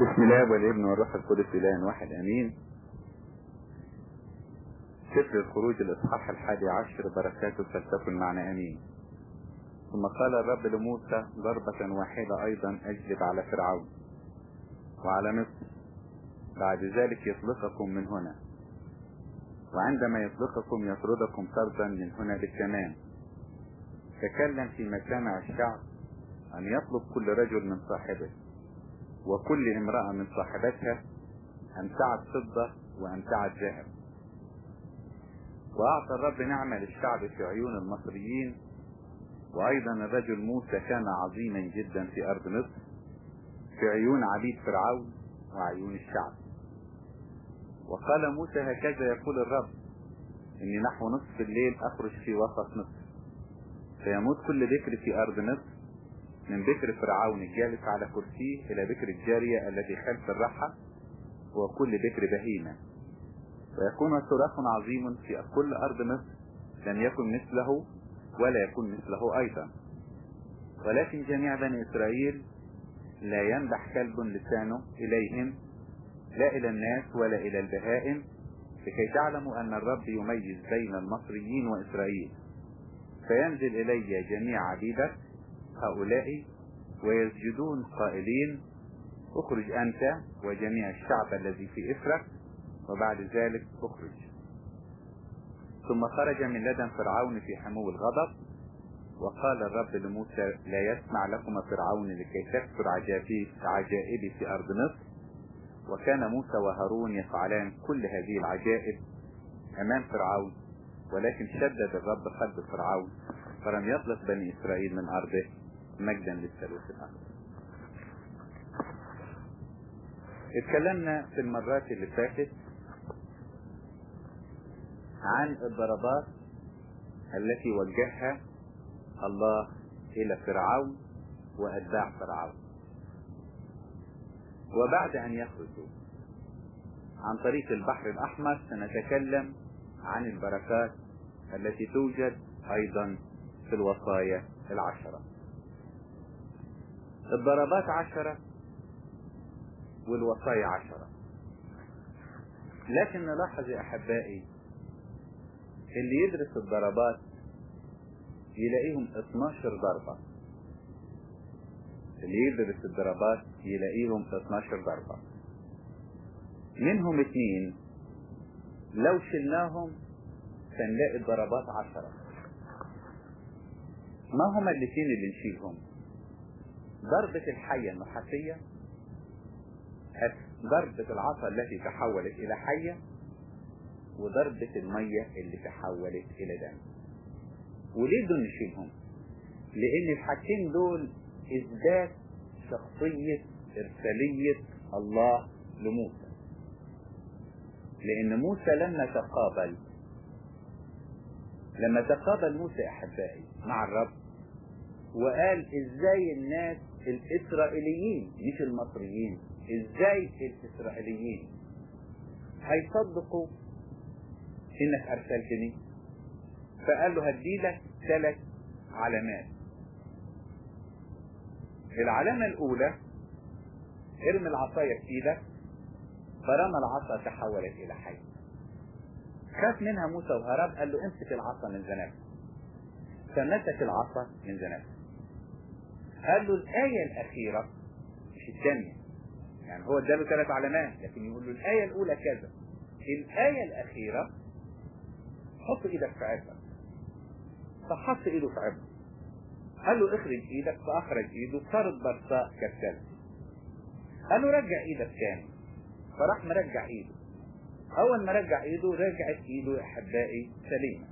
بسم الله والابن والروح القدس اله واحد امين سفر الخروج الاصحاح الحادي عشر بركاته فلتكن معنا امين ثم قال الرب لموسى ضربة واحدة ايضا اجلب على فرعون وعلى مصر بعد ذلك يطلقكم من هنا وعندما يطلقكم يطردكم طردا من هنا بالتمام تكلم في مجتمع الشعب ان يطلب كل رجل من صاحبه وكل امرأة من صاحبتها امتعت فضة وامتعت ذهب واعطى الرب نعمة للشعب في عيون المصريين وايضا الرجل موسى كان عظيما جدا في ارض مصر في عيون عبيد فرعون وعيون الشعب وقال موسى هكذا يقول الرب اني نحو نصف الليل اخرج في وسط مصر فيموت كل ذكر في ارض مصر من بكر فرعون الجالس على كرسيه الى بكر الجارية التي خلف الرحى وكل بكر بهيمة ويكون صراخ عظيم في كل ارض مصر لم يكن مثله ولا يكون مثله ايضا ولكن جميع بني اسرائيل لا ينبح كلب لسانه اليهم لا الى الناس ولا الى البهائم لكي تعلموا ان الرب يميز بين المصريين واسرائيل فينزل الي جميع عبيدك هؤلاء ويسجدون قائلين اخرج انت وجميع الشعب الذي في اثرك وبعد ذلك اخرج ثم خرج من لدن فرعون في حمو الغضب وقال الرب لموسى لا يسمع لكم فرعون لكي تكثر عجائبي في ارض مصر وكان موسى وهارون يفعلان كل هذه العجائب امام فرعون ولكن شدد الرب قلب فرعون فلم يطلق بني اسرائيل من ارضه مجدا للثالوث الأمر اتكلمنا في المرات اللي فاتت عن الضربات التي وجهها الله إلى فرعون وأتباع فرعون وبعد أن يخرجوا عن طريق البحر الأحمر سنتكلم عن البركات التي توجد أيضا في الوصايا العشره الضربات عشرة والوصايا عشرة لكن نلاحظ يا أحبائي اللي يدرس الضربات يلاقيهم 12 ضربة اللي يدرس الضربات يلاقيهم 12 ضربة منهم اثنين لو شلناهم سنلاقي الضربات عشرة ما هما الاثنين اللي نشيلهم ضربة الحية النحاسية ضربة العصا التي تحولت إلى حية وضربة المية اللي تحولت إلى دم وليه دول نشيلهم لأن الحاجتين دول إثبات شخصية إرسالية الله لموسى لأن موسى لما تقابل لما تقابل موسى أحبائي مع الرب وقال ازاي الناس الاسرائيليين مش المصريين ازاي الاسرائيليين هيصدقوا انك ارسلتني فقال له هديلك ثلاث علامات العلامة الاولى ارمي العصاية في ايدك فرمى العصا تحولت الى حي خاف منها موسى وهرب قال له امسك العصا من زنابك فمسك العصا من زنابك قال له الآية الأخيرة مش الثانية يعني هو اداله ثلاث علامات لكن يقول له الآية الأولى كذا الآية الأخيرة حط إيدك في عبك فحط إيده في عبك قال له اخرج إيدك فأخرج إيده صارت برصاء كالثلج قال له رجع إيدك تاني فراح مرجع إيده أول ما رجع إيده رجعت إيده يا أحبائي سليمة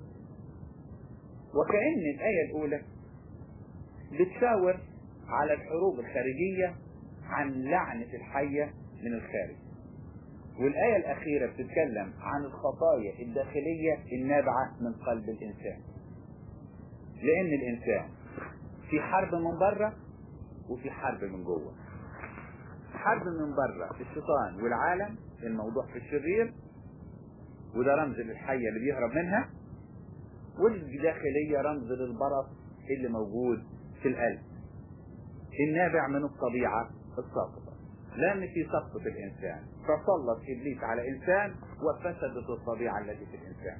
وكأن الآية الأولى بتشاور على الحروب الخارجية عن لعنة الحية من الخارج والآية الأخيرة بتتكلم عن الخطايا الداخلية النابعة من قلب الإنسان لأن الإنسان في حرب من بره وفي حرب من جوه حرب من بره في الشيطان والعالم الموضوع في الشرير وده رمز للحية اللي بيهرب منها والداخلية رمز للبرص اللي موجود في القلب النابع من الطبيعة الساقطة لان في سقط في الانسان فسلط ابليس على انسان وفسدت الطبيعة التي في الانسان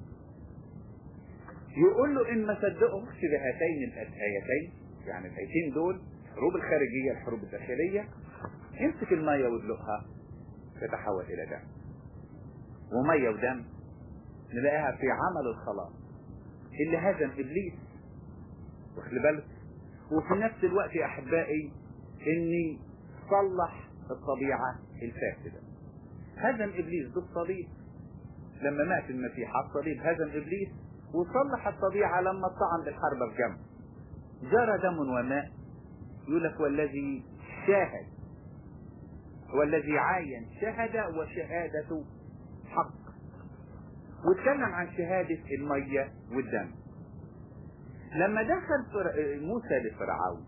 يقول له ان ما صدقهمش بهاتين الايتين يعني الايتين دول الحروب الخارجية الحروب الداخلية امسك المية وادلقها تتحول الى دم ومية ودم نلاقيها في عمل الخلاص اللي هزم ابليس واخد بالك وفي نفس الوقت يا احبائي اني صلح الطبيعة الفاسدة هزم ابليس بالصليب لما مات المسيح على الصليب هزم ابليس وصلح الطبيعة لما طعن بالحربة في جنبه جرى دم وماء يقول لك والذي شاهد والذي عاين شهد وشهادة حق واتكلم عن شهادة المية والدم لما دخل موسى لفرعون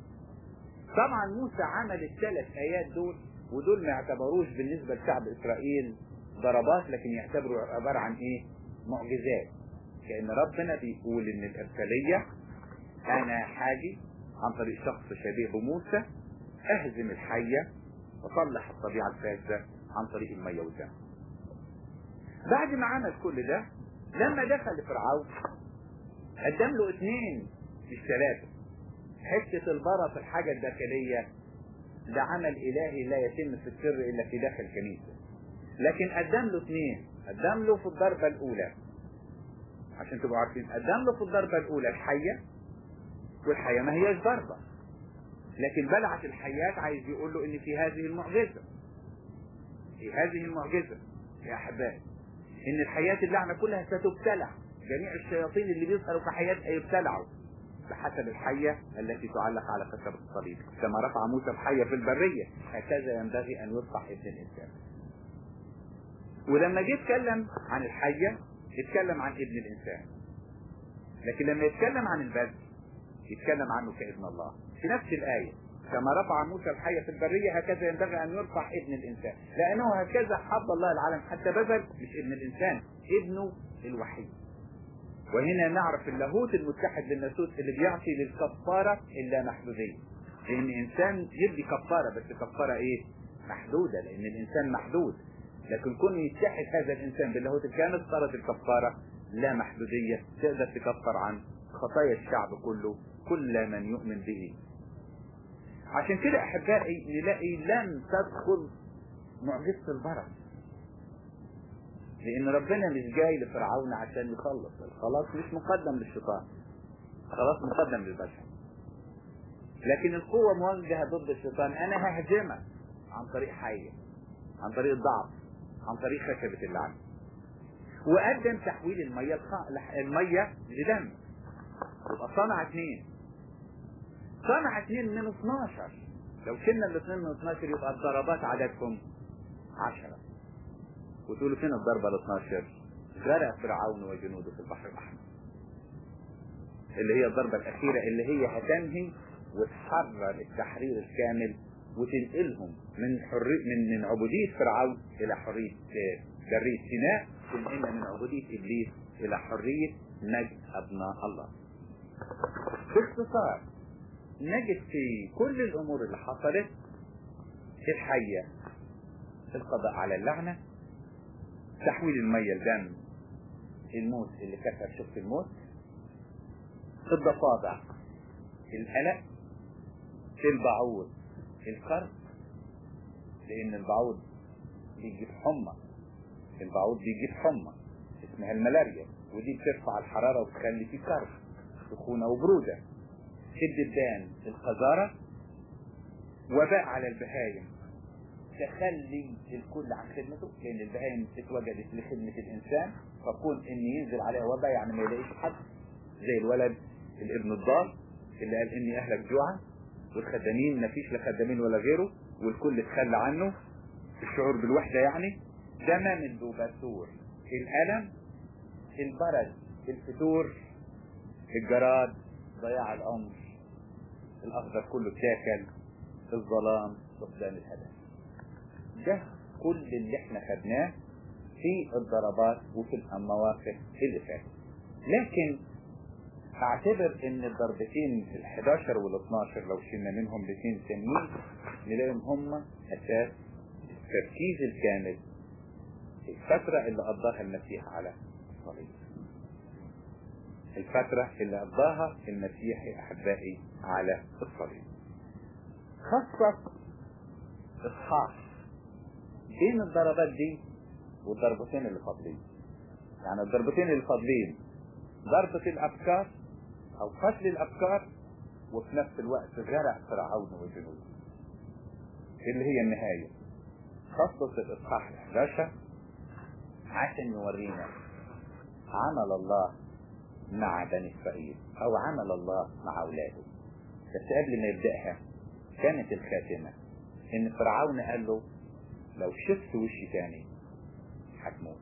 طبعا موسى عمل الثلاث ايات دول ودول ما يعتبروش بالنسبة لشعب اسرائيل ضربات لكن يعتبروا عبارة عن ايه معجزات كأن ربنا بيقول ان الارسالية انا حاجي عن طريق شخص شبيه بموسى اهزم الحية وصلح الطبيعة الفاسدة عن طريق المية والدم بعد ما عمل كل ده لما دخل لفرعون قدم له اثنين مش ثلاثة حتة البرة في الحاجة الداخلية ده عمل إلهي لا يتم في السر إلا في داخل الكنيسة لكن قدم له اثنين قدم له في الضربة الأولى عشان تبقوا عارفين قدم له في الضربة الأولى الحية والحية ما هياش ضربة لكن بلعت الحيات عايز يقول له ان في هذه المعجزة في هذه المعجزة يا أحبائي ان الحياة اللعنة كلها ستبتلع جميع الشياطين اللي بيظهروا كحياة هيبتلعوا بحسب الحية التي تعلق على كسر الصليب كما رفع موسى الحية في البرية هكذا ينبغي أن يرفع ابن الإنسان ولما جه يتكلم عن الحية يتكلم عن ابن الإنسان لكن لما يتكلم عن البذل يتكلم عنه كابن الله في نفس الآية كما رفع موسى الحية في البرية هكذا ينبغي أن يرفع ابن الإنسان لأنه هكذا حب الله العالم حتى بذل مش ابن الإنسان ابنه الوحيد وهنا نعرف اللاهوت المتحد للناسوت اللي بيعطي للكفارة إلا محدودية لأن إنسان يدي كفارة بس كفارة إيه محدودة لأن الإنسان محدود لكن كون يتحد هذا الإنسان باللاهوت الكامل صارت الكفارة لا محدودية تقدر تكفر عن خطايا الشعب كله كل من يؤمن به عشان كده أحبائي نلاقي لم تدخل معجزة البركة لان ربنا مش جاي لفرعون عشان يخلص الخلاص مش مقدم للشيطان خلاص مقدم للبشر لكن القوة موجهة ضد الشيطان انا ههزمك عن طريق حية عن طريق الضعف عن طريق خشبة اللعنة وقدم تحويل المية الخ... المية لدم يبقى صنع اثنين صنع اثنين من 12 لو شلنا الاثنين من 12 يبقى الضربات عددهم 10 وتقولوا فين الضربة ال 12 غرق فرعون وجنوده في البحر الأحمر اللي هي الضربة الأخيرة اللي هي هتنهي وتحرر التحرير الكامل وتنقلهم من حرية من من عبودية فرعون إلى حرية برية سيناء تنقلنا من عبودية إبليس إلى حرية مجد أبناء الله. باختصار نجد في كل الأمور اللي حصلت الحية القضاء على اللعنة تحويل المية لدم الموت اللي كسر شق الموت الضفادع القلق البعوض القرض لان البعوض بيجيب حمى البعوض بيجيب حمى اسمها الملاريا ودي بترفع الحرارة وتخلي فيه كرب سخونة وبرودة الدبان القذارة وباء على البهايم تخلي الكل عن خدمته لان البهائم اتوجدت لخدمة الانسان فكون ان ينزل عليها وباء يعني ما يلاقيش حد زي الولد الابن الضال اللي قال اني اهلك جوعا والخدامين ما فيش لا خدامين ولا غيره والكل اتخلى عنه الشعور بالوحدة يعني ده ما من بثور الألم البرد الفتور الجراد ضياع العمر الأخضر كله اتاكل الظلام فقدان الهدف ده كل اللي احنا خدناه في الضربات وفي المواقف اللي فاتت لكن اعتبر ان الضربتين ال 11 وال 12 لو شلنا منهم الاثنين تانيين نلاقيهم هم اساس التركيز الكامل الفترة اللي قضاها المسيح على الصليب الفترة اللي قضاها المسيح يا احبائي على الصليب خصص اصحاح بين الضربات دي والضربتين اللي فاضلين يعني الضربتين اللي فاضلين ضربة الافكار او قتل الافكار وفي نفس الوقت غرق فرعون وجنوده اللي هي النهاية خصص الاصحاح 11 عشان يورينا عمل الله مع بني اسرائيل او عمل الله مع اولاده بس قبل ما يبدأها كانت الخاتمة ان فرعون قال له لو شفت وشي تاني هتموت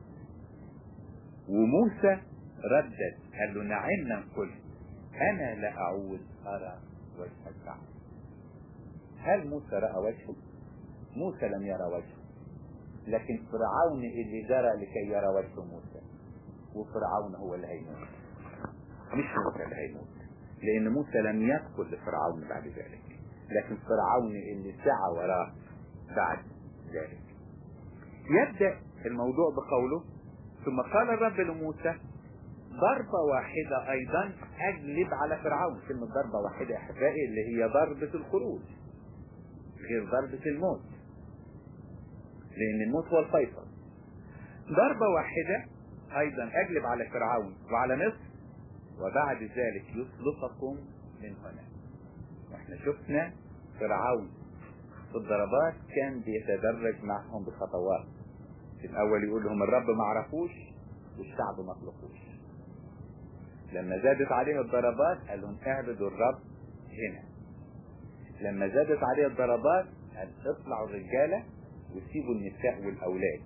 وموسى ردد قال له نعمنا الكل انا لا اعود ارى وجه الكعبة هل موسى رأى وجهه موسى لم يرى وجهه لكن فرعون اللي جرى لكي يرى وجه موسى وفرعون هو اللي هيموت مش موسى اللي هيموت لان موسى لم يدخل لفرعون بعد ذلك لكن فرعون اللي سعى وراه بعد ذلك يبدأ الموضوع بقوله ثم قال الرب لموسى ضربة واحدة ايضا اجلب على فرعون كلمة ضربة واحدة يا احبائي اللي هي ضربة الخروج غير ضربة الموت لان الموت هو الفيصل ضربة واحدة ايضا اجلب على فرعون وعلى مصر وبعد ذلك يطلقكم من هنا واحنا شفنا فرعون في الضربات كان بيتدرج معهم بخطوات في الاول يقول لهم الرب ما عرفوش والشعب ما طلقوش لما زادت عليه الضربات قال لهم اعبدوا الرب هنا لما زادت عليه الضربات قال اطلعوا الرجالة وسيبوا النساء والاولاد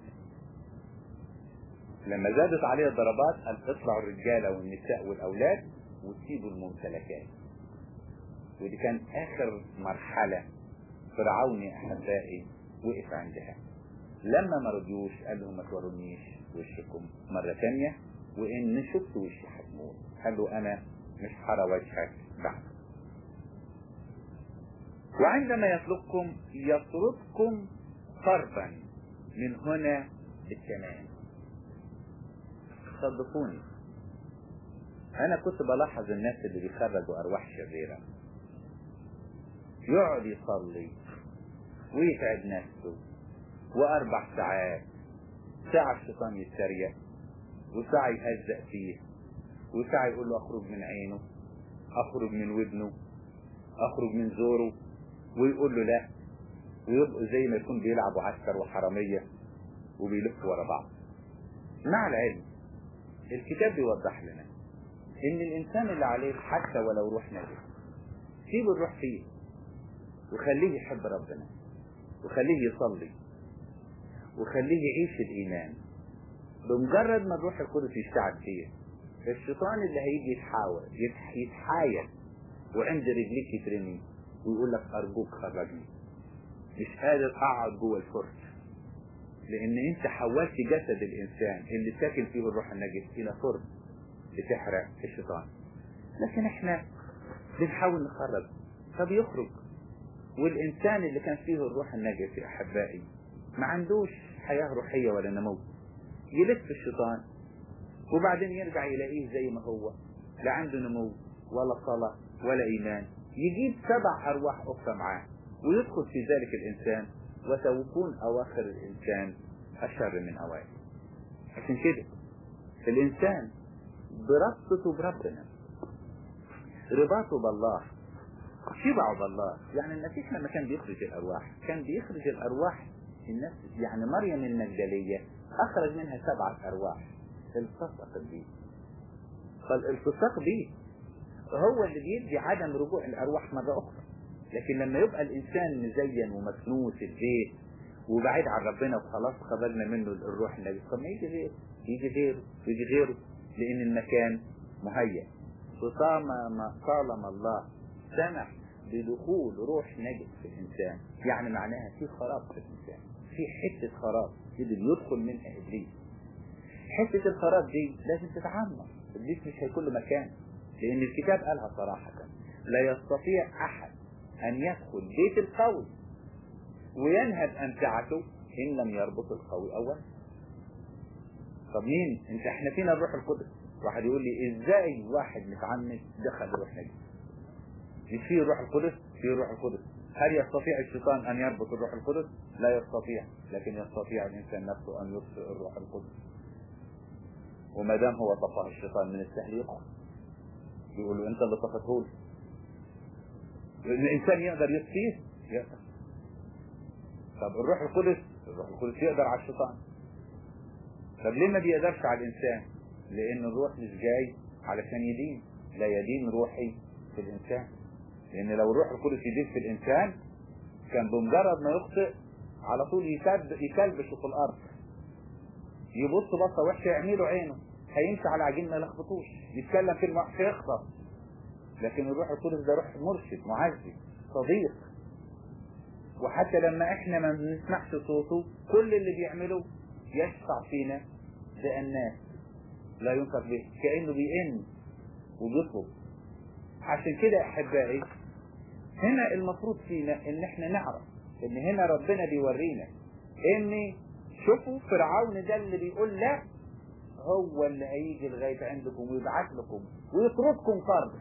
لما زادت عليه الضربات قال اطلعوا الرجالة والنساء والاولاد وسيبوا الممتلكات ودي كانت اخر مرحلة فرعون يا احبائي وقف عندها لما ما رضيوش قال لهم ما تورونيش وشكم مرة تانية وان شفت وشي هتموت قال له انا مش هرى وجهك بعد وعندما يطلقكم يطردكم طربا من هنا التمام صدقوني انا كنت بلاحظ الناس اللي بيخرجوا ارواح شريره يقعد يصلي ويتعب نفسه واربع ساعات ساعة الشيطان يتريق وساعة يهزأ فيه وساعة يقول له اخرج من عينه اخرج من ودنه اخرج من زوره ويقول له لا ويبقوا زي ما يكون بيلعبوا عسكر وحرامية وبيلفوا ورا بعض مع العلم الكتاب بيوضح لنا ان الانسان اللي عليه حتى ولو روح نجس سيبه الروح فيه وخليه يحب ربنا وخليه يصلي وخليه يعيش الإيمان بمجرد ما الروح القدس يشتعل فيه الشيطان اللي هيجي يتحاول يتحايل وعند رجليك يترمي ويقول لك أرجوك خرجني مش قادر أقعد جوه الفرن لأن أنت حولت جسد الإنسان اللي ساكن فيه الروح النجس إلى فرن بتحرق الشيطان لكن احنا بنحاول نخرج فبيخرج والإنسان اللي كان فيه الروح النجس يا أحبائي ما عندوش حياة روحية ولا نمو يلف الشيطان وبعدين يرجع يلاقيه زي ما هو لا عنده نمو ولا صلاة ولا إيمان يجيب سبع أرواح أخرى معاه ويدخل في ذلك الإنسان وتكون أواخر الإنسان أشر من أوائل عشان كده الإنسان بربطته بربنا رباطه بالله شبعه بالله يعني المسيح لما كان بيخرج الأرواح كان بيخرج الأرواح الناس يعني مريم المجدلية أخرج منها سبعة أرواح التصق بيه فالالتصاق بيه هو اللي بيدي عدم رجوع الأرواح مرة أخرى لكن لما يبقى الإنسان مزين ومكنوس البيت وبعيد عن ربنا وخلاص خرجنا منه الروح النبي طب ما يجي غيره يجي غيره يجي غيره لأن المكان مهيأ وطالما طالما الله سمح بدخول روح نجس في الإنسان يعني معناها في خراب في الإنسان في حتة خراب قدر يدخل منها إبليس حتة الخراب دي لازم تتعمق إبليس مش هيكون له مكان لان الكتاب قالها صراحة لا يستطيع احد ان يدخل بيت القوي وينهب امتعته ان لم يربط القوي اولا طب مين انت احنا فينا الروح القدس واحد يقول لي ازاي واحد متعمد دخل روح نجس مش فيه الروح القدس فيه الروح القدس هل يستطيع الشيطان ان يربط الروح القدس لا يستطيع لكن يستطيع الانسان نفسه ان يطفئ الروح القدس وما دام هو طفاه الشيطان من السهل يقع يقول له انت اللي طفته له الانسان يقدر يطفيه يقدر طب الروح القدس الروح القدس يقدر على الشيطان طب ليه ما بيقدرش على الانسان لان الروح مش جاي علشان يدين لا يدين روحي في الانسان لان لو الروح القدس يدين في الانسان كان بمجرد ما يخطئ على طول يكلبشه في الارض يبص بصه وحشه يعمي له عينه هيمشي على عجين ما يلخبطوش يتكلم كلمه وحشه يخطأ لكن الروح القدس ده روح مرشد معزي صديق وحتى لما احنا ما بنسمعش صوته كل اللي بيعمله يشفع فينا بأنات لا ينطق به كأنه بيئن وبيطلب عشان كده احبائي هنا المفروض فينا ان احنا نعرف ان هنا ربنا بيورينا ان شوفوا فرعون ده اللي بيقول لا هو اللي هيجي لغاية عندكم ويبعت لكم ويطردكم قرض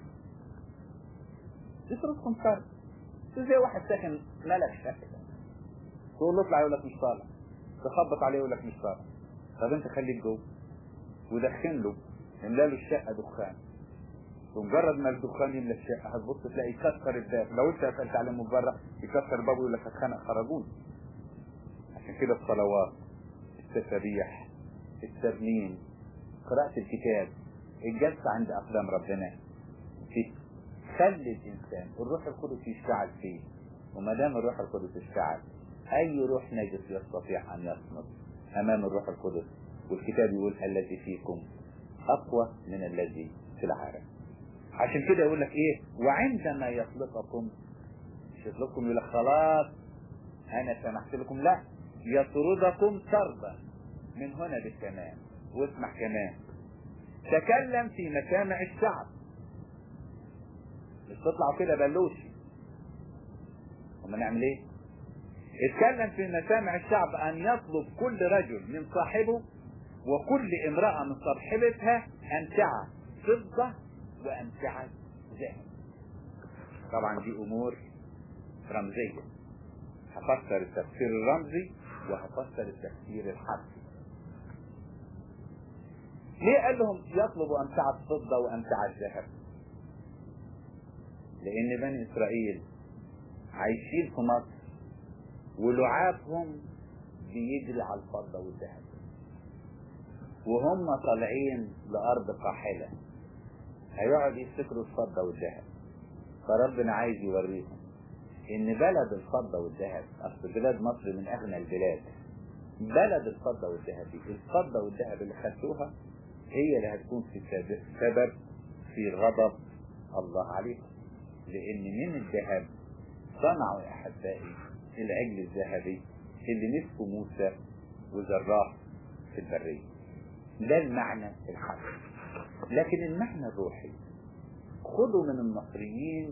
يطردكم قرض زي واحد ساكن ملك شكل تقول له اطلع يقول لك مش طالع تخبط عليه يقول لك مش طالع طب انت خليك جوه ودخن له املا له الشقه دخان ومجرد ما الدخان يملى الشقه هتبص تلاقي يكسر الباب لو انت قفلت عليه من بره يكسر الباب ويقول لك هتخانق خرجون عشان كده الصلوات التسابيح الترنيم قراءة الكتاب الجلسة عند أقدام ربنا تخلي الإنسان الروح القدس يشتعل فيه وما دام الروح القدس اشتعل أي روح نجس يستطيع أن يصمد أمام الروح القدس والكتاب يقول الذي فيكم أقوى من الذي في العالم عشان كده يقول لك إيه وعندما يطلقكم مش يطلقكم يقول لك خلاص أنا سمحت لكم لا يطردكم طردا من هنا بالتمام واسمع كمان تكلم في مسامع الشعب مش تطلعوا كده بلوشي وما نعمل ايه اتكلم في مسامع الشعب ان يطلب كل رجل من صاحبه وكل امرأة من صاحبتها امتعة فضة وامتعة ذهب طبعا دي امور رمزية هفسر التفسير الرمزي وهفسر التفسير الحرفي ليه قال لهم يطلبوا امتعة فضة وامتعة ذهب لان بني اسرائيل عايشين في مصر ولعابهم بيجري على الفضة والذهب وهم طالعين لأرض قاحلة هيقعد يفتكروا الفضة والذهب فربنا عايز يوريهم ان بلد الفضة والذهب اصل بلاد مصر من اغنى البلاد بلد الفضة والذهب دي الفضة والذهب اللي خدتوها هي اللي هتكون في سبب في غضب الله عليكم لان من الذهب صنعوا يا احبائي العجل الذهبي اللي نسفه موسى وزراه في البرية ده المعنى الحرفي لكن المعنى الروحي خدوا من المصريين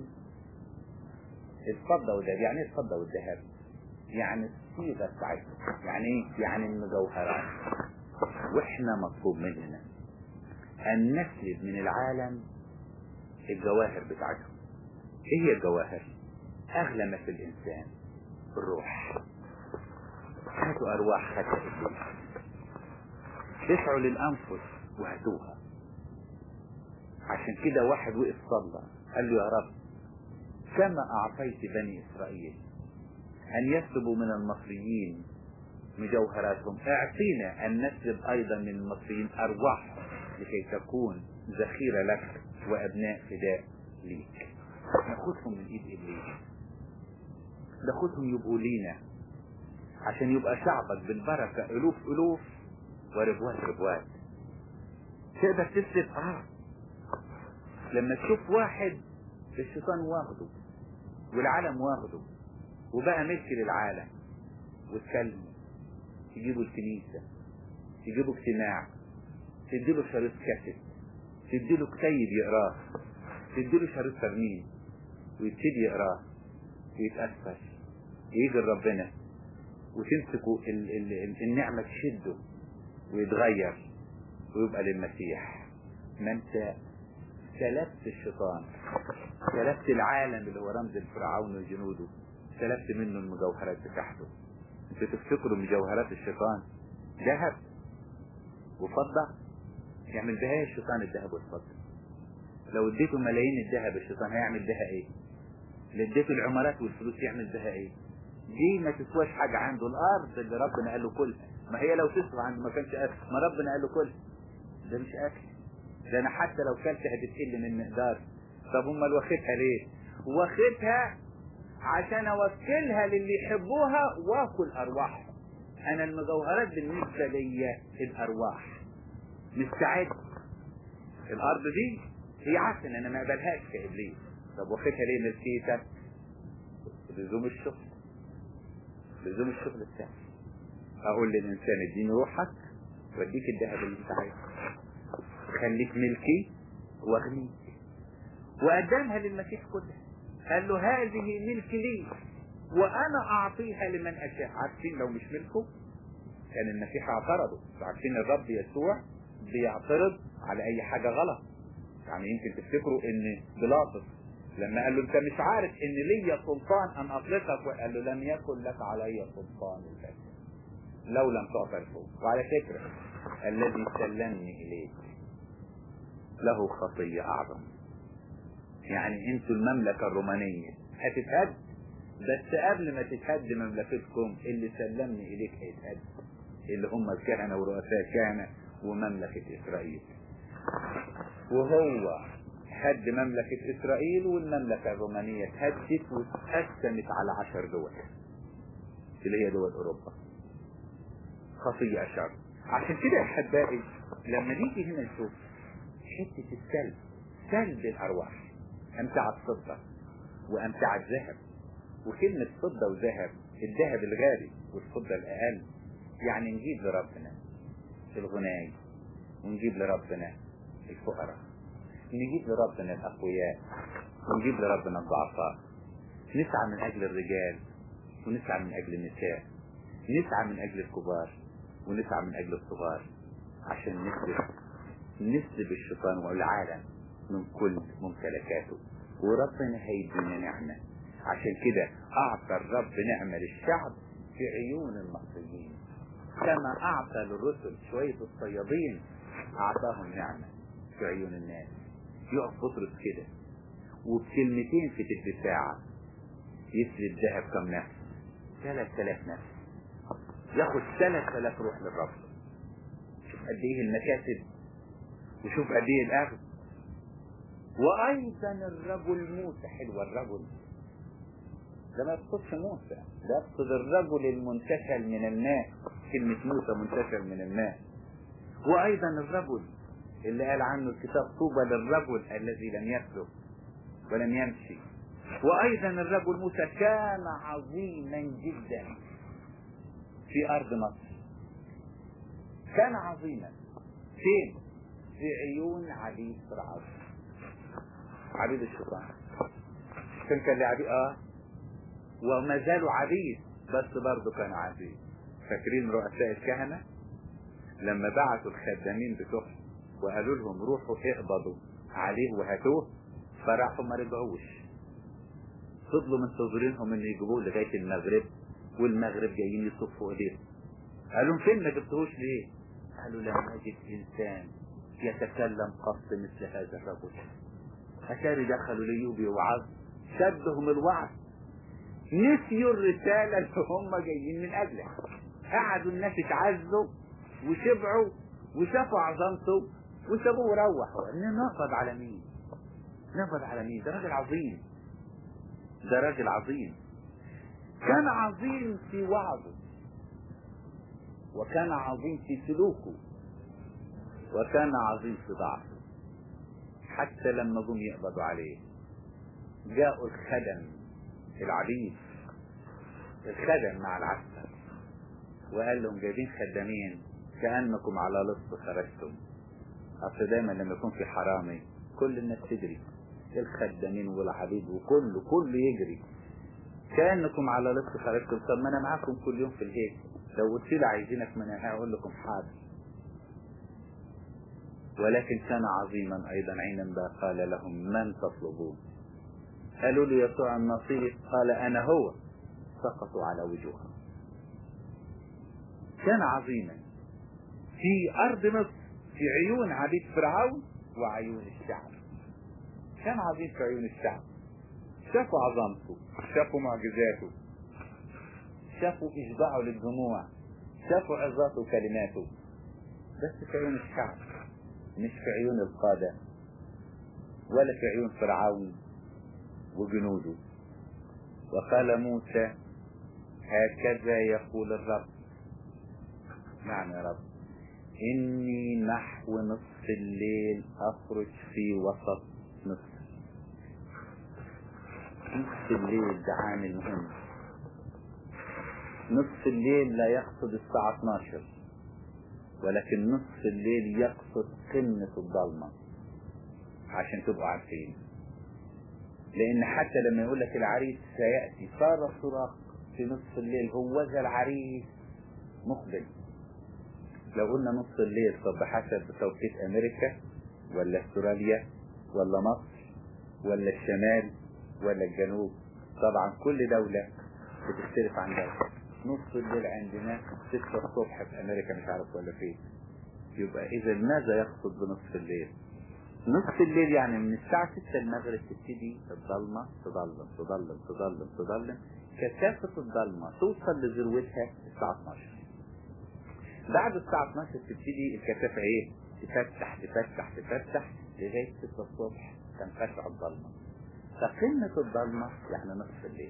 الفضة والذهب يعني ايه الفضة والذهب يعني الصيغة بتاعتهم يعني ايه يعني المجوهرات واحنا مطلوب مننا ان نسلب من العالم الجواهر بتاعتهم ايه هي الجواهر اغلى ما في الانسان الروح هاتوا ارواح حتى ابليس اسعوا للانفس وهاتوها عشان كده واحد وقف صلى قال له يا رب كما اعطيت بني اسرائيل ان يسلبوا من المصريين مجوهراتهم اعطينا ان نسلب ايضا من المصريين ارواحهم لكي تكون ذخيرة لك وابناء فداء ليك ناخدهم من ايد ابليس ناخدهم يبقوا لينا عشان يبقى شعبك بالبركة الوف الوف وربوات ربوات تقدر تسلب اه لما تشوف واحد الشيطان واخده والعالم واخده وبقى ملك للعالم وتكلمه تجيبه الكنيسة تجيبه اجتماع تديله شريط كاسيت تديله كتيب يقراه تديله شريط ترميم ويبتدي يقراه ويتأثر ويجي ربنا وتمسكوا ال ال ال النعمة تشده ويتغير ويبقى للمسيح ما انت سلبت الشيطان سلبت العالم اللي هو رمز الفرعون وجنوده سلبت منه المجوهرات بتاعته انتوا تفتكروا مجوهرات الشيطان ذهب وفضة يعمل بها ايه الشيطان الذهب والفضة لو اديته ملايين الذهب الشيطان هيعمل بها ايه اللي اديته العمارات والفلوس يعمل بها ايه دي ما تسواش حاجة عنده الارض اللي ربنا قال له كلها ما هي لو تسوى عنده ما كانش اكل ما ربنا قال له كلها ده مش اكل ده انا حتى لو كلتها هتتقل من مقدار طب امال واخدها ليه واخدها عشان اوكلها للي يحبوها واكل ارواحهم انا المجوهرات بالنسبة لي الارواح مستعد الارض دي هي عارفه ان انا ما اقبلهاش كابليس طب واخدها ليه ملكيتك لزوم الشغل لزوم الشغل بتاعي اقول للانسان اديني روحك واديك الذهب اللي انت عايزه خليك ملكي واغنيك وقدمها للمسيح كلها قال له هذه ملك لي وانا اعطيها لمن اشاء عارفين لو مش ملكه كان المسيح اعترضه عارفين الرب يسوع بيعترض على اي حاجة غلط يعني يمكن تفتكروا ان بيلاطس لما قال له انت مش عارف ان لي سلطان ان اطلقك قال له لم يكن لك علي سلطان الفاتح لو لم تعطى الفوق وعلى فكرة الذي سلمني اليك له خطية اعظم يعني انتوا المملكة الرومانية هتتهد بس قبل ما تتهد مملكتكم اللي سلمني اليك هيتهد اللي هم الكهنة ورؤساء الكهنة ومملكة اسرائيل وهو هد مملكة اسرائيل والمملكة الرومانية اتهدت واتقسمت على عشر دول اللي هي دول اوروبا خطية اشر عشان كده يا احبائي لما نيجي هنا نشوف حتة السلب سلب الارواح امتع الفضة وامتع الذهب وكلمة فضة وذهب الذهب الغالي والفضة الاقل يعني نجيب لربنا الغناي ونجيب لربنا الفقراء نجيب لربنا الأقوياء ونجيب لربنا الضعفاء نسعى من أجل الرجال ونسعى من أجل النساء نسعى من أجل الكبار ونسعى من أجل الصغار عشان نسلب نسلب الشيطان والعالم من كل ممتلكاته وربنا هيدينا نعمة عشان كده أعطى الرب نعمة للشعب في عيون المصريين كما أعطى للرسل شوية الصيادين أعطاهم نعمة في عيون الناس يقف بطرس كده وبكلمتين في تلت ساعة يسلب ذهب كم نفس ثلاث آلاف نفس ياخد ثلاث آلاف روح للرب شوف قد ايه المكاسب وشوف قد ايه الاخذ وايضا الرجل موسى حلو الرجل ده ما يقصدش موسى ده يقصد الرجل المنتشل من الماء كلمة موسى منتشل من الماء وايضا الرجل اللي قال عنه الكتاب طوبى للرجل الذي لم يسلك ولم يمشي وايضا الرجل موسى كان عظيما جدا في ارض مصر كان عظيما فين في عيون عبيد فرعون عبيد الشيطان كان كان عبيد اه وما زالوا عبيد بس برضه كانوا عبيد فاكرين رؤساء الكهنة لما بعثوا الخدامين بتوعهم وقالوا لهم روحوا اقبضوا عليه وهاتوه فراحوا ما رجعوش فضلوا منتظرينهم ان يجيبوه لغاية المغرب والمغرب جايين يصفوا ايديهم قالوا فين ما جبتوش ليه قالوا لم نجد انسان يتكلم قص مثل هذا الرجل اتاري دخلوا ليوب يوعظ شدهم الوعظ نسيوا الرسالة اللي هم جايين من اجلها قعدوا الناس اتعزوا وشبعوا وشافوا عظمته وسابوه وروحوا نقبض على مين نقبض على مين ده راجل عظيم ده راجل عظيم كان عظيم في وعظه وكان عظيم في سلوكه وكان عظيم في ضعفه حتى لما جم يقبضوا عليه جاءوا الخدم العبيد الخدم مع العسكر وقال لهم جايبين خدامين كأنكم على لص خرجتم أصل دايما لما يكون في حرامي كل الناس تجري الخدامين والعبيد وكله كله يجري كأنكم على لص خارجكم طب ما انا معاكم كل يوم في الهيك لو قلت لي عايزينك من هقول لكم حاضر ولكن كان عظيما ايضا عندما قال لهم من تطلبون قالوا له يسوع النصيري قال انا هو سقطوا على وجوههم كان عظيما في ارض مصر في عيون عبيد فرعون وعيون الشعب كان عظيم في عيون الشعب شافوا عظمته شافوا معجزاته شافوا اشباعه للجموع شافوا عظاته وكلماته بس في عيون الشعب مش في عيون القادة ولا في عيون فرعون وجنوده وقال موسى هكذا يقول الرب نعم يا رب إني نحو نصف الليل أخرج في وسط مصر نصف الليل ده عامل مهم نصف الليل لا يقصد الساعة 12 ولكن نصف الليل يقصد قمة الضلمة عشان تبقوا عارفين لأن حتى لما يقول لك العريس سيأتي صار صراخ في نصف الليل هو ذا العريس مقبل لو قلنا نص الليل طب بحسب توقيت أمريكا ولا استراليا ولا مصر ولا الشمال ولا الجنوب طبعا كل دولة بتختلف عن دولة نص الليل عندنا ستة الصبح في أمريكا مش عارف ولا فين يبقى إذا ماذا يقصد بنصف الليل نصف الليل يعني من الساعة 6 المغرب تبتدي الضلمة تضلم تضلم تضلم تضلم كثافة الضلمة توصل لذروتها الساعة 12 بعد الساعة 12 تبتدي الكثافة ايه تفتح تفتح تفتح لغاية 6 الصبح تنقطع الضلمة فقمة الضلمة يعني نصف الليل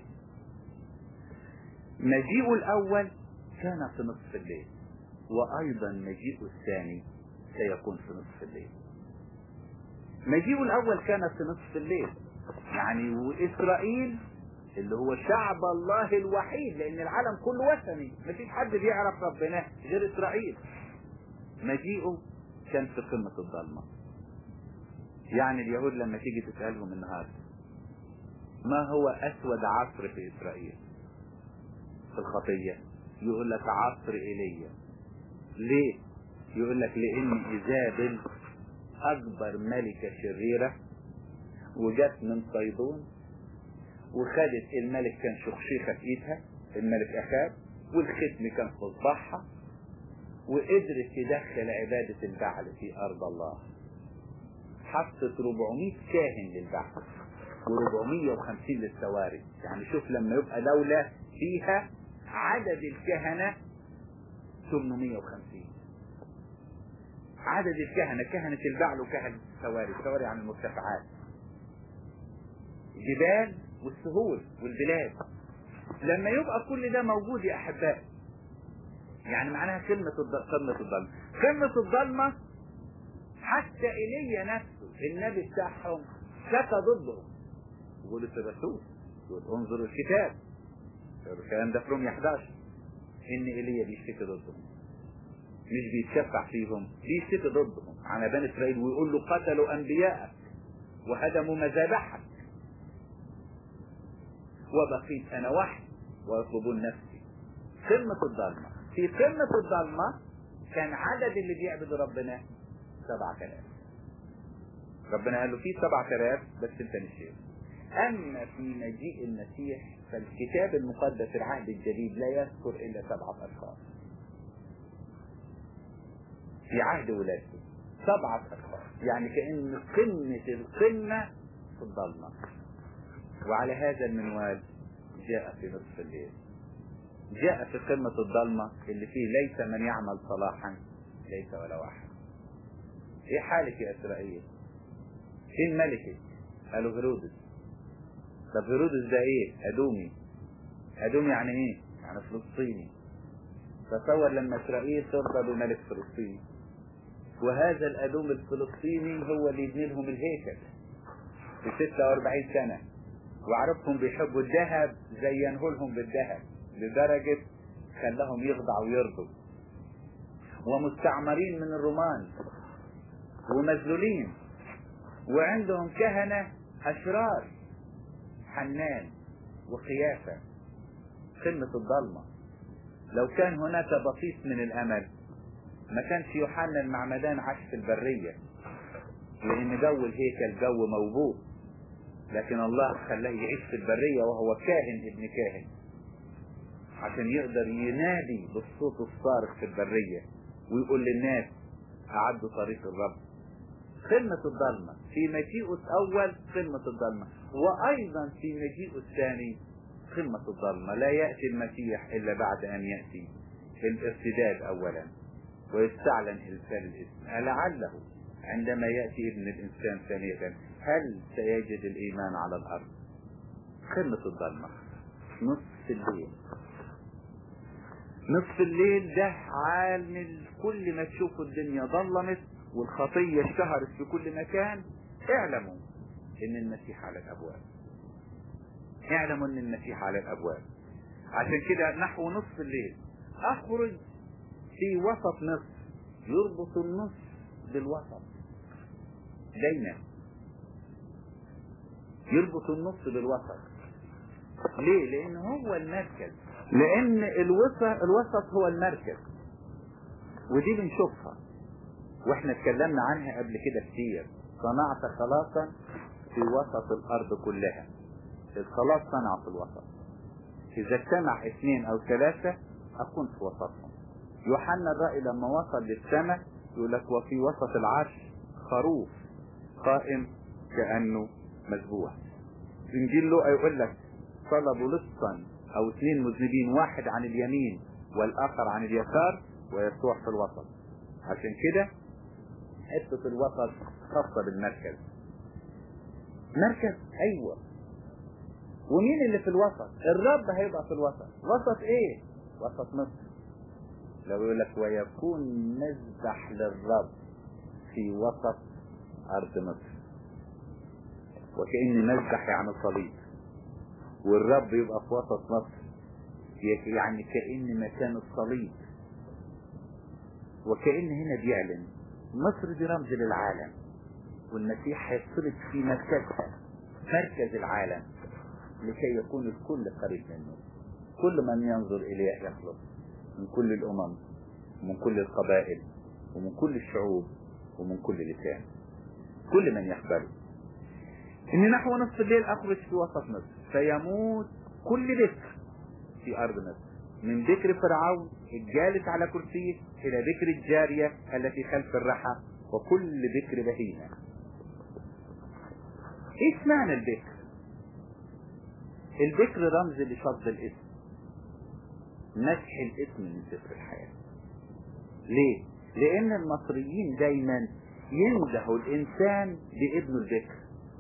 مجيء الأول كان في نصف الليل وأيضا مجيء الثاني سيكون في نصف الليل مجيء الأول كان في نصف الليل يعني وإسرائيل اللي هو شعب الله الوحيد لأن العالم كله وثني مفيش حد بيعرف ربنا غير إسرائيل مجيئه كان في قمة الظلمة يعني اليهود لما تيجي تسألهم النهارده ما هو أسود عصر في إسرائيل في الخطية يقول لك عصر إيليا ليه يقول لك لأن إيزابل أكبر ملكة شريرة وجت من صيدون وخدت الملك كان شخشيخة في ايدها الملك أخاب والختم كان في صباحها وقدرت تدخل عبادة البعل في أرض الله حطت 400 كاهن للبعل و450 للسواري يعني شوف لما يبقى دولة فيها عدد الكهنة 850 عدد الكهنة كهنة البعل وكهنة السواري السواري عن المرتفعات جبال والسهول والبلاد لما يبقى كل ده موجود يا احبائي يعني معناها قمة قمة الظلمة قمة الظلمة حتى ايليا نفسه النبي بتاعهم شكى ضدهم يقول الرسول يقول انظروا الكتاب الكلام ده في رومية 11 ان ايليا بيشتكي ضدهم مش بيتشفع فيهم بيشتكي ضدهم على بني اسرائيل ويقول له قتلوا انبياءك وهدموا مذابحك وبقيت انا وحدي ويطلبون نفسي قمة الظلمة في قمة الظلمة كان عدد اللي بيعبدوا ربنا سبعة آلاف ربنا قال له في سبعة آلاف بس انت مش اما في مجيء المسيح فالكتاب المقدس العهد الجديد لا يذكر الا سبعة اشخاص في عهد ولادته سبعة اشخاص يعني كأن قمة القمة في الظلمة وعلى هذا المنوال جاء في نصف الليل جاء في قمة الظلمة اللي فيه ليس من يعمل صلاحا ليس ولا واحد ايه حالك يا اسرائيل فين ملكك قالوا هيرودس طب هيرودس ده ايه ادومي ادومي يعني ايه يعني فلسطيني تصور لما اسرائيل ترضى بملك فلسطيني وهذا الادوم الفلسطيني هو اللي يبني لهم الهيكل في 46 سنه وعرفهم بيحبوا الذهب زينه لهم بالذهب لدرجة خلاهم يخضعوا ويرضوا ومستعمرين من الرومان ومذلولين وعندهم كهنة أشرار حنان وقيافة قمة الضلمة لو كان هناك بسيط من الأمل ما كانش يوحنا المعمدان عاش في البرية لأن جو الهيكل جو موبوء لكن الله خلاه يعيش في البرية وهو كاهن ابن كاهن عشان يقدر ينادي بالصوت الصارخ في البرية ويقول للناس أعدوا طريق الرب قمة الضلمة في مجيئه الأول قمة الضلمة وأيضا في مجيئه الثاني قمة الضلمة لا يأتي المسيح إلا بعد أن يأتي الارتداد أولا ويستعلن إرسال الاسم لعله عندما يأتي ابن الإنسان ثانية هل سيجد الإيمان على الأرض قمة الضلمة نصف الليل نصف الليل ده عامل كل ما تشوفوا الدنيا ظلمت والخطية اشتهرت في كل مكان اعلموا ان المسيح على الابواب اعلموا ان المسيح على الابواب عشان كده نحو نصف الليل اخرج في وسط نصف يربط النصف بالوسط دايما يربط النص بالوسط ليه لان هو المركز لان الوسط الوسط هو المركز ودي بنشوفها واحنا اتكلمنا عنها قبل كده كتير صنعت خلاصا في وسط الارض كلها الخلاص صنع في الوسط اذا اجتمع اثنين او ثلاثة اكون في وسطهم يوحنا الرأي لما وصل للسماء يقول لك وفي وسط العرش خروف قائم كأنه مذبوح انجيل لوقا يقول لك طلبوا لصا او اثنين مذنبين واحد عن اليمين والاخر عن اليسار ويسوع في الوسط عشان كده حتة الوسط خاصة بالمركز مركز ايوه ومين اللي في الوسط الرب هيبقى في الوسط وسط ايه وسط مصر لو يقول لك ويكون مذبح للرب في وسط ارض مصر وكأن مذبح يعني صليب والرب يبقى في وسط مصر يعني كأن مكان الصليب وكأن هنا بيعلن مصر دي رمز للعالم والمسيح هيصلب في مركزها مركز العالم لكي يكون الكل قريب منه كل من ينظر إليه يخلص من كل الأمم ومن كل القبائل ومن كل الشعوب ومن كل لسان كل من يقبله إن نحو نصف الليل أخرج في وسط مصر فيموت كل ذكر في أرض مصر من ذكر فرعون الجالس على كرسيه إلى ذكر الجارية التي خلف الرحى وكل ذكر بهيمة إيش معنى الذكر الذكر رمز لشرط الاسم مسح الاسم من سفر الحياة ليه لان المصريين دايما يمدحوا الانسان بابن الذكر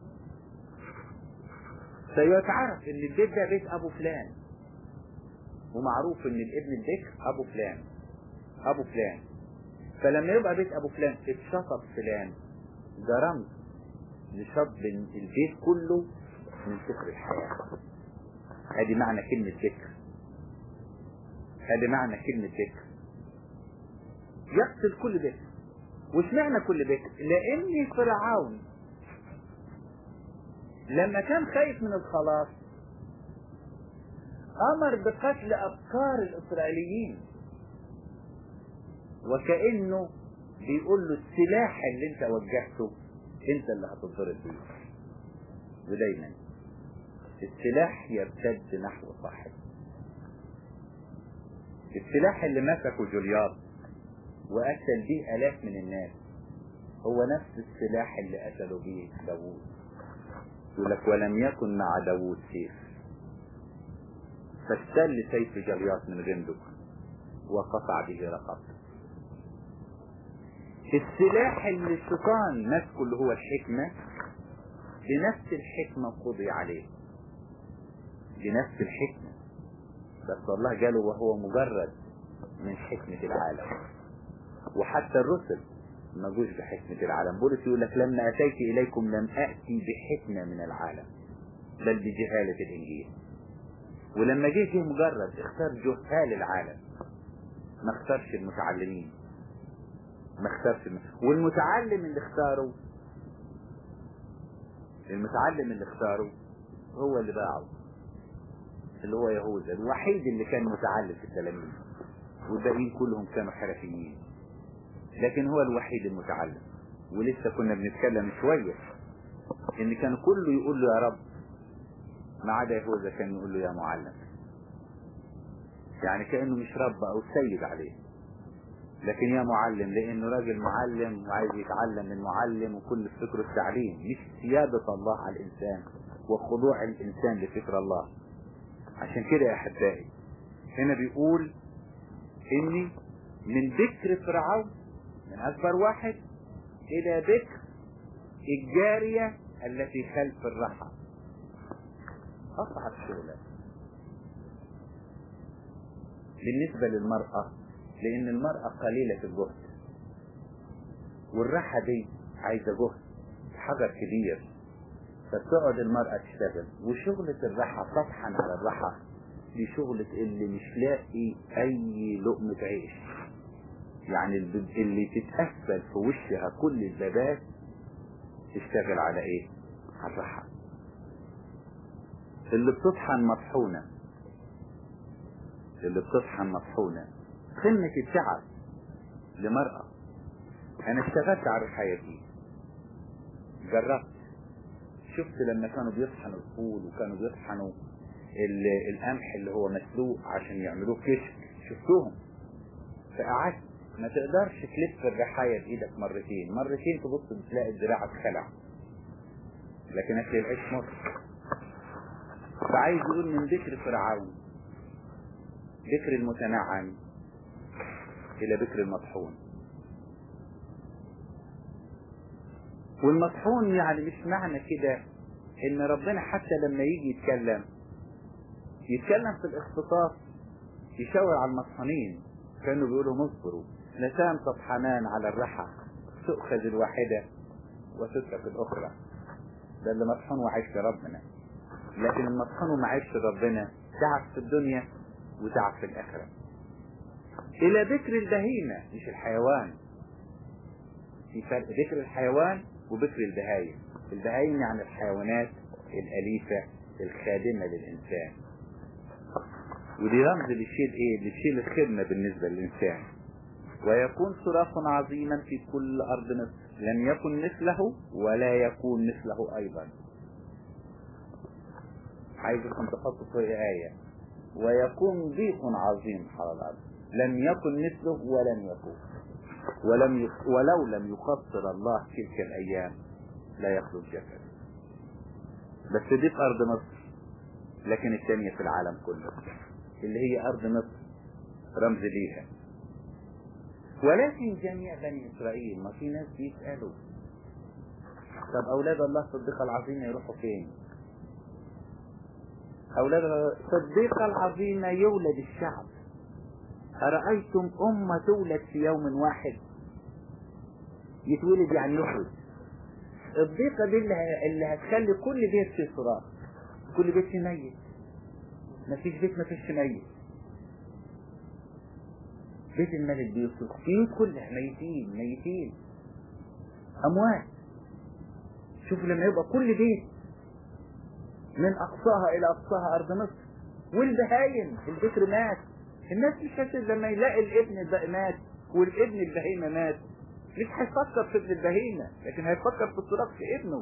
فيتعرف ان البيت ده بيت ابو فلان ومعروف ان الابن الذكر ابو فلان ابو فلان فلما يبقى بيت ابو فلان اتشطب فلان ده رمز لشطب البيت كله من سفر الحياة هذه معنى كلمة ذكر هذا معنى كلمة ذكر يقتل كل ذكر وش معنى كل ذكر لان فرعون لما كان خايف من الخلاص امر بقتل ابكار الاسرائيليين وكأنه بيقول له السلاح اللي انت وجهته انت اللي هتضرب بيه ودايما السلاح يرتد نحو صاحبه السلاح اللي مسكه جولياط وقتل بيه الاف من الناس هو نفس السلاح اللي قتلوا بيه داوود يقول لك ولم يكن مع داوود سيف فاستل سيف جلياط من غندق وقطع به رقبته السلاح اللي الشيطان ماسكه اللي هو الحكمة بنفس الحكمة قضي عليه بنفس الحكمة بس الله قاله وهو مجرد من حكمة العالم وحتى الرسل ما جوش بحكمة العالم بولس يقول لك لما أتيت إليكم لم أأتي بحكمة من العالم بل بجهالة الإنجيل ولما جه جه مجرد اختار جهال العالم ما اختارش المتعلمين ما اختارش الم... والمتعلم اللي اختاره المتعلم اللي اختاره هو اللي باعه اللي هو يهوذا الوحيد اللي كان متعلم في التلاميذ والباقيين كلهم كانوا حرفيين لكن هو الوحيد المتعلم ولسه كنا بنتكلم شوية ان كان كله يقول له يا رب ما عدا يهوذا كان يقول له يا معلم يعني كأنه مش رب او سيد عليه لكن يا معلم لانه راجل معلم وعايز يتعلم من معلم وكل فكره التعليم مش سيادة الله على الانسان وخضوع الانسان لفكر الله عشان كده يا احبائي هنا بيقول اني من ذكر فرعون من اكبر واحد الى ذكر الجارية التي خلف الرحى اصعب شغلة بالنسبة للمرأة لان المرأة قليلة الجهد والرحى دي عايزة جهد حجر كبير فبتقعد المرأة تشتغل وشغلة الرحى تطحن على الرحى دي شغلة اللي مش لاقي اي لقمة عيش يعني اللي تتأثر في وشها كل الزبات تشتغل على ايه على الرحى اللي بتطحن مطحونة اللي بتطحن مطحونة قمة التعب لمرأة انا اشتغلت على الحياة دي جربت شفت لما كانوا بيطحنوا الفول وكانوا بيطحنوا القمح اللي هو مسلوق عشان يعملوه كشك شفتوهم فقعدت ما تقدرش تلف الرحاية بايدك مرتين مرتين تبص تلاقي الذراع اتخلع لكن اكل العيش مر فعايز يقول من ذكر فرعون ذكر المتنعم الى ذكر المطحون والمطحون يعني مش معنى كده ان ربنا حتى لما يجي يتكلم يتكلم في الاختصاص يشاور على المطحونين كانوا بيقولوا اصبروا لسان تطحنان على الرحى تؤخذ الواحدة وتترك الأخرى ده اللي مطحون وعايش في ربنا لكن المطحون وما عايش في ربنا تعب في الدنيا وتعب في الآخرة إلى ذكر البهيمة مش الحيوان في فرق ذكر الحيوان وذكر البهايم البهايم يعني الحيوانات الأليفة الخادمة للإنسان ودي رمز للشيء ايه للشيء الخدمة بالنسبة للإنسان ويكون صراخ عظيما في كل أرض مصر لم يكن مثله ولا يكون مثله أيضا عايزكم تحطوا في آية ويكون ضيق عظيم على الأرض لم يكن مثله ولن يكون ولم ي... ولو لم يقصر الله تلك الأيام لا يخلو الجسد بس دي في أرض مصر لكن الثانية في العالم كله اللي هي أرض مصر رمز ليها ولكن جميع بني إسرائيل ما في ناس بيسألوا طب أولاد الله الصديقة العظيمة يروحوا فين أولاد الصديقة العظيمة يولد الشعب أرأيتم أمة تولد في يوم واحد يتولد يعني يخرج الضيقة دي اللي هتخلي كل بيت فيه صراخ كل بيت فيه ميت مفيش بيت مفيش ميت بيت الملك بيصرخ بيوت كلها ميتين ميتين أموات شوفوا لما يبقى كل بيت من أقصاها إلى أقصاها أرض مصر والبهايم البكر مات الناس مش هتد لما يلاقي الابن ده مات والابن البهيمة مات مش هيفكر في ابن البهيمة لكن هيفكر في الصراخ في ابنه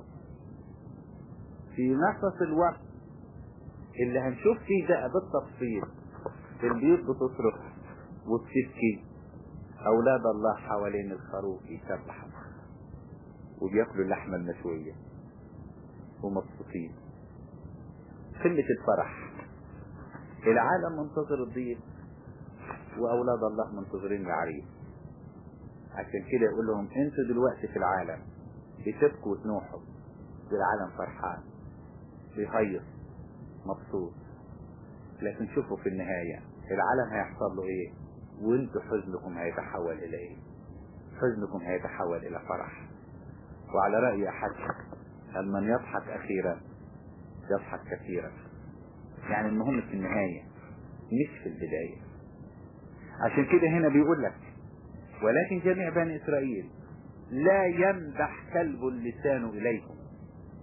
في نفس الوقت اللي هنشوف فيه بقى بالتفصيل البيوت بتصرخ وبتبكي أولاد الله حوالين الخروف يسبحوا وبياكلوا اللحمة المشوية ومبسوطين قمة الفرح العالم منتظر الضيف وأولاد الله منتظرين العريس عشان كده يقول لهم انتوا دلوقتي في العالم بتبكوا وتنوحوا والعالم فرحان بيهيص مبسوط لكن شوفوا في النهاية العالم هيحصل له ايه وانتوا حزنكم هيتحول الى ايه حزنكم هيتحول الى فرح وعلى رأي احد قال من يضحك اخيرا يضحك كثيرا يعني المهم في النهاية مش في البداية عشان كده هنا بيقول لك ولكن جميع بني اسرائيل لا يمدح كلب اللسان اليكم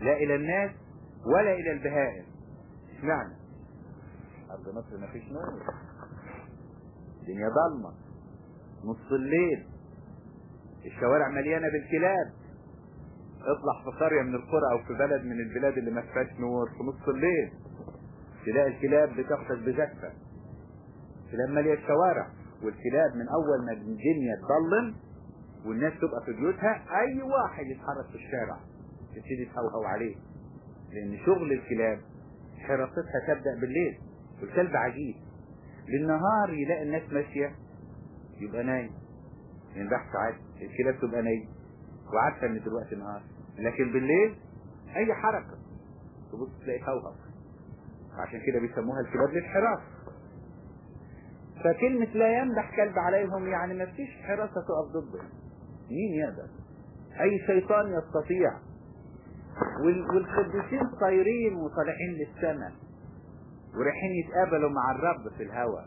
لا الى الناس ولا الى البهائم اشمعنى ارض مصر ما فيش نور الدنيا ضلمه نص الليل الشوارع مليانه بالكلاب اطلع في قريه من القرى او في بلد من البلاد اللي ما فيهاش نور في نص الليل تلاقي الكلاب بتاخدك بزفه كلاب ماليه الشوارع والكلاب من اول ما الدنيا تضلم والناس تبقى في بيوتها اي واحد يتحرك في الشارع تبتدي تهوهو عليه لان شغل الكلاب حراستها تبدا بالليل والكلب عجيب بالنهار يلاقي الناس ماشيه يبقى نايم ينبح ساعات الكلاب تبقى نايم وعارفه ان دلوقتي نهار لكن بالليل اي حركه تبص تلاقي هوهو عشان كده بيسموها الكلاب للحراسه فكلمة لا يمدح كلب عليهم يعني ما فيش حراسة تقف ضده مين يقدر اي شيطان يستطيع والقديسين طايرين وطالعين للسماء ورايحين يتقابلوا مع الرب في الهواء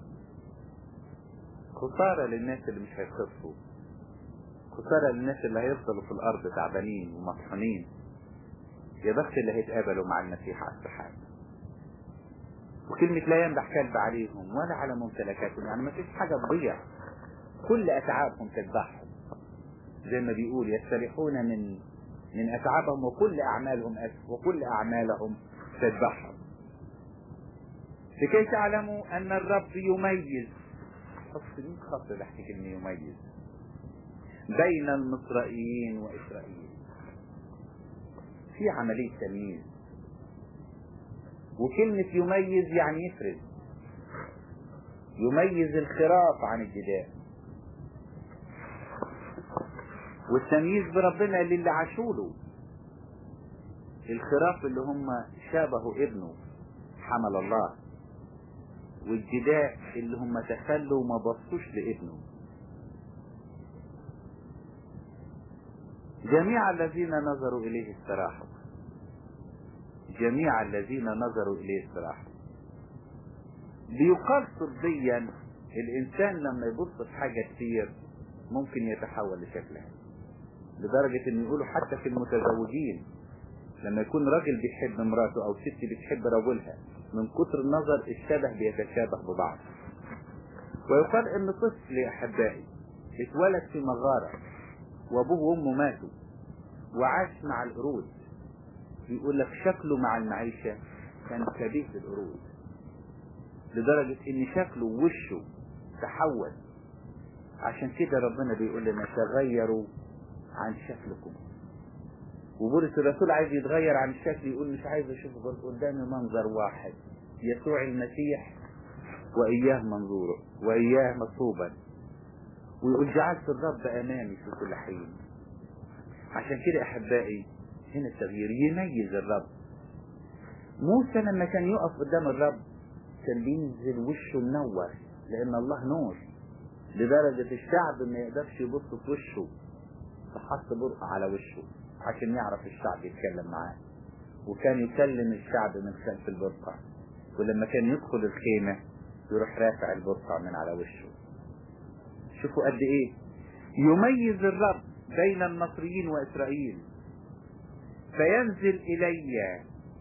خسارة للناس اللي مش هيخفوا خسارة للناس اللي هيفضلوا في الارض تعبانين ومطحونين يا بخت اللي هيتقابلوا مع المسيح على السحاب وكلمة لا يمدح كلب عليهم ولا على ممتلكاتهم يعني ما فيش حاجة تضيع كل أتعابهم تذبحهم زي ما بيقول يستريحون من من أتعابهم وكل أعمالهم أسف وكل أعمالهم تذبحهم لكي تعلموا أن الرب يميز حط 100 خط تحت كلمة يميز بين المصرائيين وإسرائيل في عملية تمييز وكلمة يميز يعني يفرز يميز الخراف عن الجدال والتمييز بربنا للي عاشوله الخراف اللي هم شابهوا ابنه حمل الله والجداء اللي هم تخلوا وما بصوش لابنه جميع الذين نظروا اليه استراحوا جميع الذين نظروا اليه استراحوا بيقال طبيا الانسان لما يبص في حاجه كتير ممكن يتحول لشكلها لدرجة ان يقولوا حتى في المتزوجين لما يكون راجل بيحب مراته او ست بتحب رجلها من كتر النظر الشبه بيتشابه ببعض ويقال ان طفل يا احبائي اتولد في مغارة وابوه وامه ماتوا وعاش مع القرود يقول لك شكله مع المعيشة كان شبيه بالقرود لدرجة ان شكله ووشه تحول عشان كده ربنا بيقول لنا تغيروا عن شكلكم وبولس الرسول عايز يتغير عن الشكل يقول مش عايز اشوف قدامي منظر واحد يسوع المسيح واياه منظوره واياه مطلوبا ويقول جعلت الرب امامي في كل حين عشان كده احبائي هنا التغيير يميز الرب موسى لما كان يقف قدام الرب كان بينزل وشه منور لان الله نور لدرجة الشعب ما يقدرش يبص في وشه فحط برقع على وشه عشان يعرف الشعب يتكلم معاه وكان يكلم الشعب من خلف البرقع ولما كان يدخل الخيمة يروح رافع البرقع من على وشه شوفوا قد ايه يميز الرب بين المصريين واسرائيل فينزل الي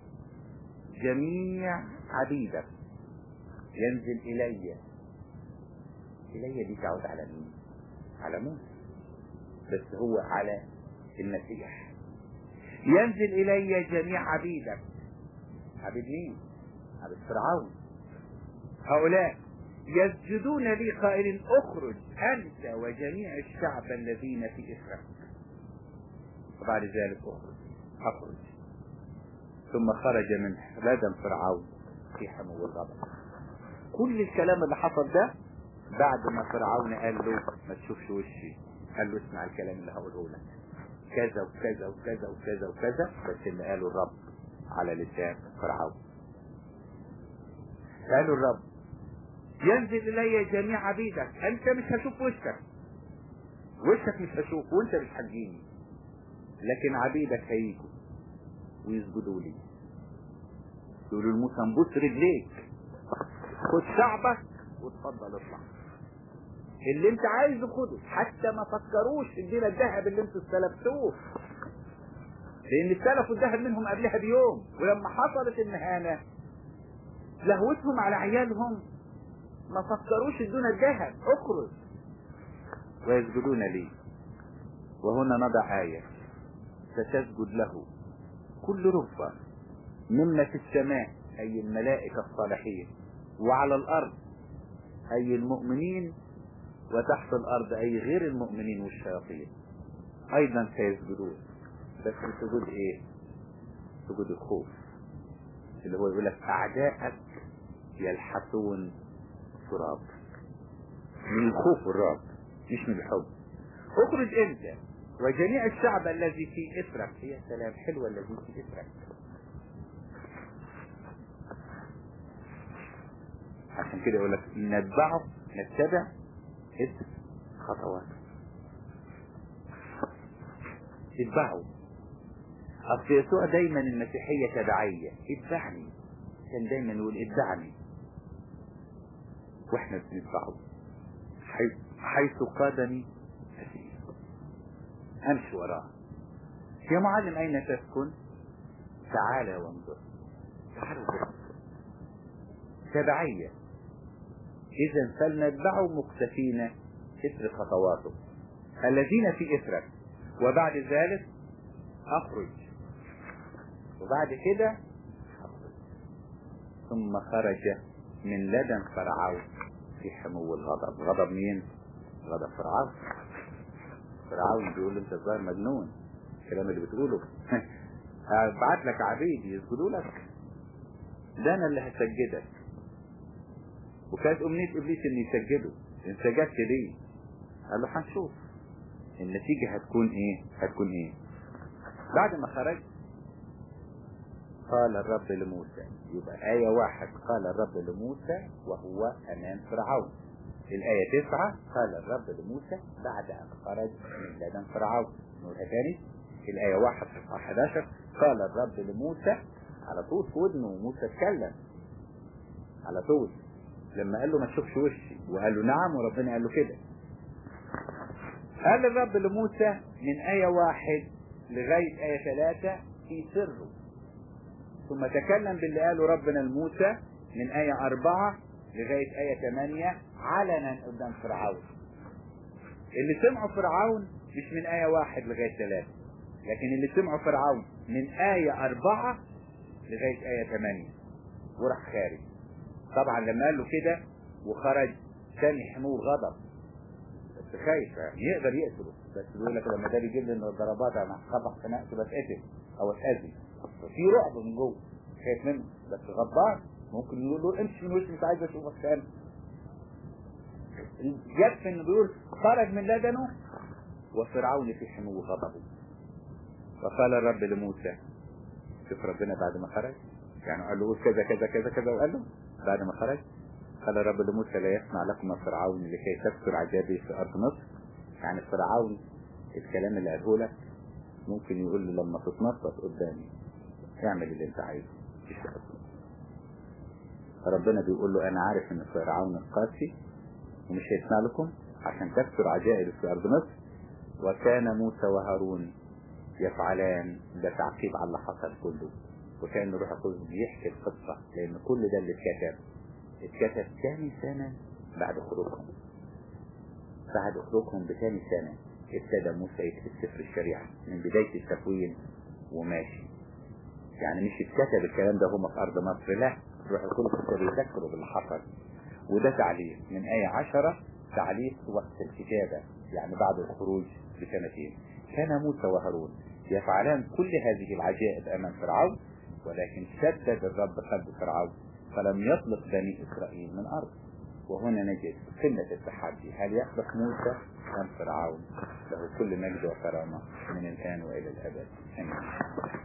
جميع عبيدك ينزل الي الي دي تعود على مين على موسى بس هو على المسيح ينزل الي جميع عبيدك عبيد مين عبيد فرعون هؤلاء يسجدون لي قائل اخرج انت وجميع الشعب الذين في اثرك وبعد ذلك اخرج اخرج ثم خرج من ردم فرعون في حمو الغضب كل الكلام اللي حصل ده بعد ما فرعون قال له ما تشوفش وشي قال له اسمع الكلام اللي هقوله لك كذا وكذا وكذا وكذا وكذا بس اللي قاله الرب على لسان فرعون قالوا الرب ينزل الي جميع عبيدك انت مش هشوف وشك وشك مش هشوف وانت مش هتجيني لكن عبيدك هيجوا ويسجدوا لي يقولوا لموسى نبوس رجليك خد شعبك وتفضل اطلع اللي انت عايزه خده حتى ما فكروش ادينا الذهب اللي انتوا استلفتوه لان استلفوا الذهب منهم قبلها بيوم ولما حصلت المهانة لهوتهم على عيالهم ما فكروش ادونا الذهب اخرج ويسجدون لي وهنا نضع آية ستسجد له كل ركبة مما في السماء أي الملائكة الصالحين وعلى الأرض أي المؤمنين وتحت الأرض أي غير المؤمنين والشياطين أيضا سيسجدون بس سجود إيه؟ سجود الخوف اللي هو يقول لك أعدائك يلحسون تراب من الخوف والرعب مش من الحب اخرج انت وجميع الشعب الذي في اثرك يا سلام حلوة الذي في اثرك عشان كده يقول لك نتبعه نتبع اثر خطواته اتبعوا اصل يسوع دايما المسيحية تبعية اتبعني كان دايما يقول اتبعني واحنا بنتبعه حيث, حيث قادني أسير امشي وراه يا معلم اين تسكن تعال وانظر تعالوا بس تبعية اذا فلنتبعه مقتفين اثر خطواته الذين في اثرك وبعد ذلك اخرج وبعد كده اخرج ثم خرج من لدن فرعون في حمو الغضب غضب مين غضب فرعون فرعون بيقول له انت الظاهر مجنون الكلام اللي بتقوله بعت لك عبيد يسجدوا لك ده انا اللي هسجدك وكانت امنية ابليس ان يسجده ان سجدت ليه قال له هنشوف النتيجة هتكون ايه هتكون ايه بعد ما خرج قال الرب لموسى يبقى آية واحد قال الرب لموسى وهو أمام فرعون الآية تسعة قال الرب لموسى بعد أن خرج من لدن فرعون نقولها تاني الآية واحد في 11 قال الرب لموسى على طول في ودنه موسى اتكلم على طول لما قال له ما تشوفش وشي وقال له نعم وربنا قال له كده قال الرب لموسى من آية واحد لغاية آية ثلاثة في سره ثم تكلم باللي قاله ربنا لموسى من آية أربعة لغاية آية ثمانية علنا قدام فرعون اللي سمعوا فرعون مش من آية واحد لغاية ثلاثة لكن اللي سمعوا فرعون من آية أربعة لغاية آية ثمانية وراح خارج طبعا لما قال له كده وخرج كان يحموه غضب بس خايف يعني يقدر يقتله بس بيقول لك لما ده بيجيب لي الضربات انا خبط في نفسي بتقتل او اتاذي في رعب من جوه خايف منه بس غضبان ممكن يقول له امشي من وشي مش عايز اشوفك تاني يكفي انه بيقول خرج من لدنه وفرعون في حمو غضبه فقال الرب لموسى شوف ربنا بعد ما خرج يعني قال له قول كذا كذا كذا كذا وقال له بعد ما خرج قال الرب لموسى لا يسمع لكم فرعون لكي تكثر عجابي في ارض مصر يعني فرعون الكلام اللي قاله لك ممكن يقول له لما تتنطط قدامي اعمل اللي انت عايزه مفيش ربنا بيقول له انا عارف ان فرعون قاسي ومش هيسمع لكم عشان تكثر عجائب في ارض مصر وكان موسى وهارون يفعلان ده تعقيب على اللي حصل كله وكان الروح القدس بيحكي القصة لان كل ده اللي اتكتب اتكتب ثاني سنة بعد خروجهم بعد خروجهم بثاني سنة ابتدى موسى يكتب سفر الشريعة من بداية التكوين وماشي يعني مش اتكتب الكلام ده هما في ارض مصر لا روح القدس ابتدى يذكروا باللي حصل وده تعليق من آية عشرة تعليق وقت الكتابة يعني بعد الخروج بسنتين كان موسى وهارون يفعلان كل هذه العجائب أمام فرعون ولكن شدد الرب قلب فرعون فلم يطلق بني إسرائيل من أرض وهنا نجد قمة التحدي هل يخلق موسى أم فرعون له كل مجد وكرامة من الآن وإلى الأبد آمين